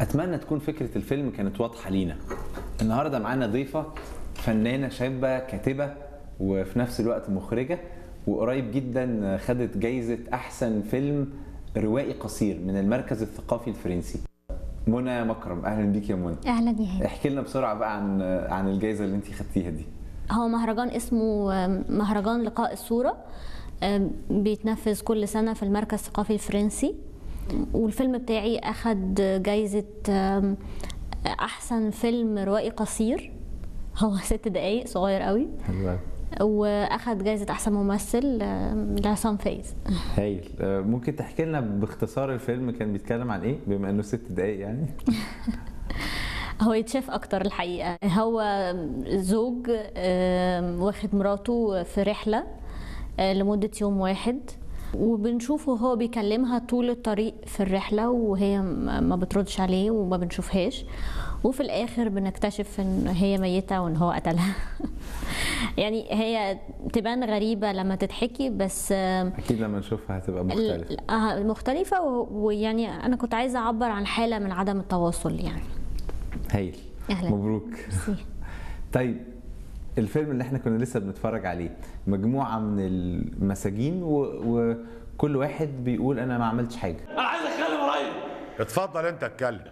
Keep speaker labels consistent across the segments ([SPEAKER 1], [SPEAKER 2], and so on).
[SPEAKER 1] اتمنى تكون فكره الفيلم كانت واضحه لينا النهارده معانا ضيفه فنانه شابه كاتبه وفي نفس الوقت مخرجه وقريب جدا خدت جايزه احسن فيلم روائي قصير من المركز الثقافي الفرنسي منى مكرم اهلا بيك يا منى
[SPEAKER 2] اهلا يا هاني
[SPEAKER 1] احكي لنا بسرعه بقى عن عن الجائزه اللي انت خدتيها دي
[SPEAKER 2] هو مهرجان اسمه مهرجان لقاء الصورة بيتنفذ كل سنة في المركز الثقافي الفرنسي والفيلم بتاعي أخد جايزة أحسن فيلم روائي قصير هو ست دقايق صغير قوي
[SPEAKER 1] حلو
[SPEAKER 2] واخد جايزه احسن ممثل لعصام فايز
[SPEAKER 1] هايل ممكن تحكي لنا باختصار الفيلم كان بيتكلم عن ايه بما انه ست دقايق يعني
[SPEAKER 2] هو يتشاف اكتر الحقيقه هو زوج واخد مراته في رحله لمده يوم واحد وبنشوفه هو بيكلمها طول الطريق في الرحله وهي ما بتردش عليه وما بنشوفهاش وفي الاخر بنكتشف ان هي ميته وان هو قتلها يعني هي تبان غريبه لما تتحكي بس
[SPEAKER 1] اكيد لما نشوفها هتبقى مختلفه
[SPEAKER 2] مختلفه ويعني انا كنت عايزه اعبر عن حاله من عدم التواصل يعني
[SPEAKER 1] هايل
[SPEAKER 2] أهلا.
[SPEAKER 1] مبروك طيب الفيلم اللي احنا كنا لسه بنتفرج عليه مجموعه من المساجين و... وكل واحد بيقول انا ما عملتش حاجه
[SPEAKER 3] انا عايز اتكلم قريب
[SPEAKER 4] اتفضل انت اتكلم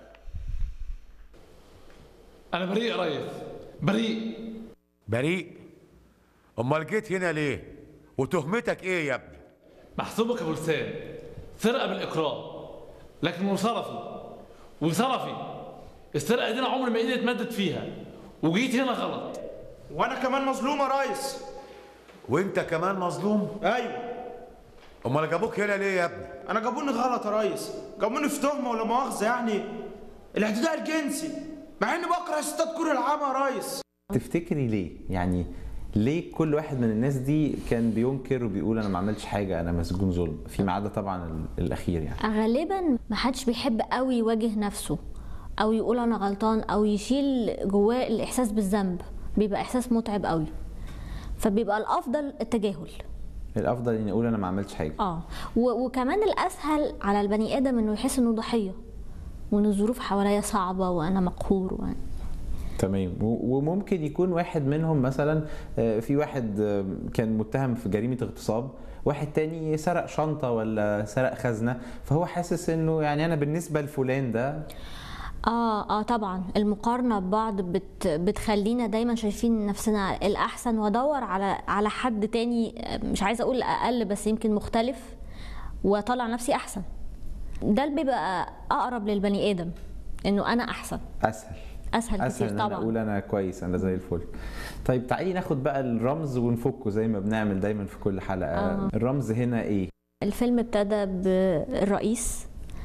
[SPEAKER 3] انا بريء يا ريس بريء
[SPEAKER 4] بريء امال جيت هنا ليه وتهمتك ايه يا ابني
[SPEAKER 3] محسوبك يا ابو لسان سرقه بالاقرار لكن وصرفي وصرفي السرقه دي انا عمري ما ايدي اتمدت فيها وجيت هنا غلط
[SPEAKER 5] وانا كمان مظلوم يا ريس
[SPEAKER 4] وانت كمان مظلوم
[SPEAKER 5] ايوه
[SPEAKER 4] امال جابوك هنا ليه يا ابني
[SPEAKER 5] انا جابوني غلط يا ريس جابوني في تهمه ولا مؤاخذه يعني الاعتداء الجنسي مع اني بكره ستات كره العامه يا ريس
[SPEAKER 1] تفتكري ليه يعني ليه كل واحد من الناس دي كان بينكر وبيقول انا ما عملتش حاجه انا مسجون ظلم فيما عدا طبعا الاخير يعني
[SPEAKER 2] غالبا ما حدش بيحب قوي يواجه نفسه او يقول انا غلطان او يشيل جواه الاحساس بالذنب بيبقى احساس متعب قوي فبيبقى الافضل التجاهل
[SPEAKER 1] الافضل اني اقول انا ما عملتش حاجه
[SPEAKER 2] اه و- وكمان الاسهل على البني ادم انه يحس انه ضحيه وان الظروف حواليا صعبه وانا مقهور و...
[SPEAKER 1] تمام و- وممكن يكون واحد منهم مثلا آه، في واحد آه، كان متهم في جريمه اغتصاب واحد تاني سرق شنطه ولا سرق خزنه فهو حاسس انه يعني انا بالنسبه لفلان ده
[SPEAKER 2] اه اه طبعا المقارنه ببعض بت بتخلينا دايما شايفين نفسنا الاحسن وادور على على حد تاني آه، مش عايزه اقول اقل بس يمكن مختلف واطلع نفسي احسن ده اللي بيبقى اقرب للبني ادم انه انا احسن
[SPEAKER 1] اسهل
[SPEAKER 2] اسهل,
[SPEAKER 1] اسهل
[SPEAKER 2] كتير
[SPEAKER 1] ان انا
[SPEAKER 2] طبعا
[SPEAKER 1] اقول انا كويس انا زي الفل طيب تعالي ناخد بقى الرمز ونفكه زي ما بنعمل دايما في كل حلقه
[SPEAKER 2] آه.
[SPEAKER 1] الرمز هنا ايه
[SPEAKER 2] الفيلم ابتدى بالرئيس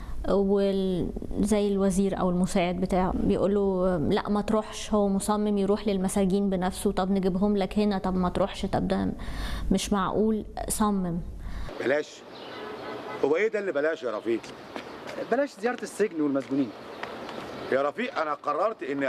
[SPEAKER 2] وزي الوزير او المساعد بتاعه بيقول له لا ما تروحش هو مصمم يروح للمساجين بنفسه طب نجيبهم لك هنا طب ما تروحش طب ده مش معقول صمم
[SPEAKER 4] بلاش هو ايه ده اللي بلاش يا رفيق
[SPEAKER 6] بلاش زيارة السجن والمسجونين
[SPEAKER 4] يا رفيق انا قررت اني